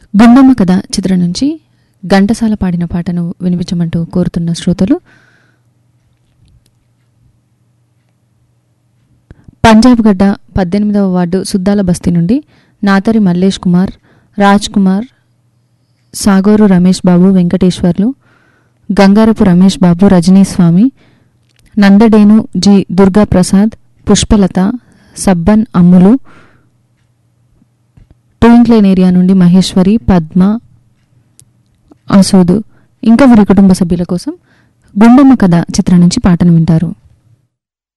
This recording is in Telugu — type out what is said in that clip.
గుండమ్మ కథ చిత్రం నుంచి ఘంటసాల పాడిన పాటను వినిపించమంటూ కోరుతున్న శ్రోతలు పంజాబ్ గడ్డ పద్దెనిమిదవ వార్డు సుద్దాల బస్తీ నుండి నాతరి మల్లేష్ కుమార్ రాజ్ కుమార్ సాగోరు రమేష్ బాబు వెంకటేశ్వర్లు గంగారపు రమేష్ బాబు రజనీ స్వామి నందడేను జి దుర్గా ప్రసాద్ పుష్పలత సబ్బన్ అమ్ములు టూయింగ్లేన్ ఏరియా నుండి మహేశ్వరి పద్మ అసోదు ఇంకా వీరి కుటుంబ సభ్యుల కోసం గుండమ్మ కథ చిత్రం నుంచి పాటను వింటారు